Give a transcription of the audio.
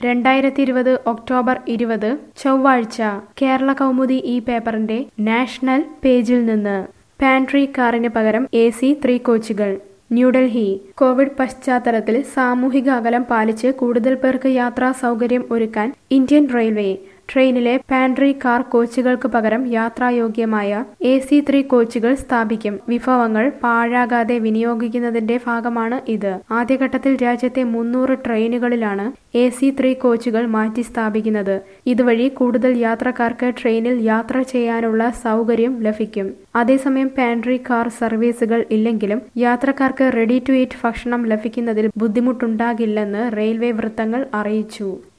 രണ്ടായിരത്തി ഇരുപത് ഒക്ടോബർ ഇരുപത് ചൊവ്വാഴ്ച കേരള കൗമുദി ഈ പേപ്പറിന്റെ നാഷണൽ പേജിൽ നിന്ന് പാൻട്രി കാറിന് പകരം എ സി ത്രീ കോച്ചുകൾ ന്യൂഡൽഹി കോവിഡ് പശ്ചാത്തലത്തിൽ സാമൂഹിക അകലം പാലിച്ച് കൂടുതൽ പേർക്ക് യാത്രാ സൗകര്യം ഒരുക്കാൻ ഇന്ത്യൻ റെയിൽവേ ട്രെയിനിലെ പാൻട്രി കാർ കോച്ചുകൾക്ക് പകരം യാത്രായോഗ്യമായ എ സി ത്രീ കോച്ചുകൾ സ്ഥാപിക്കും വിഭവങ്ങൾ പാഴാകാതെ വിനിയോഗിക്കുന്നതിന്റെ ഭാഗമാണ് ഇത് ആദ്യഘട്ടത്തിൽ രാജ്യത്തെ മുന്നൂറ് ട്രെയിനുകളിലാണ് എ സി ത്രീ കോച്ചുകൾ മാറ്റി സ്ഥാപിക്കുന്നത് ഇതുവഴി കൂടുതൽ യാത്രക്കാർക്ക് ട്രെയിനിൽ യാത്ര ചെയ്യാനുള്ള സൗകര്യം ലഭിക്കും അതേസമയം പാൻട്രി കാർ സർവീസുകൾ ഇല്ലെങ്കിലും യാത്രക്കാർക്ക് റെഡി ടു ഈറ്റ് ഭക്ഷണം ലഭിക്കുന്നതിൽ ബുദ്ധിമുട്ടുണ്ടാകില്ലെന്ന് റെയിൽവേ വൃത്തങ്ങൾ അറിയിച്ചു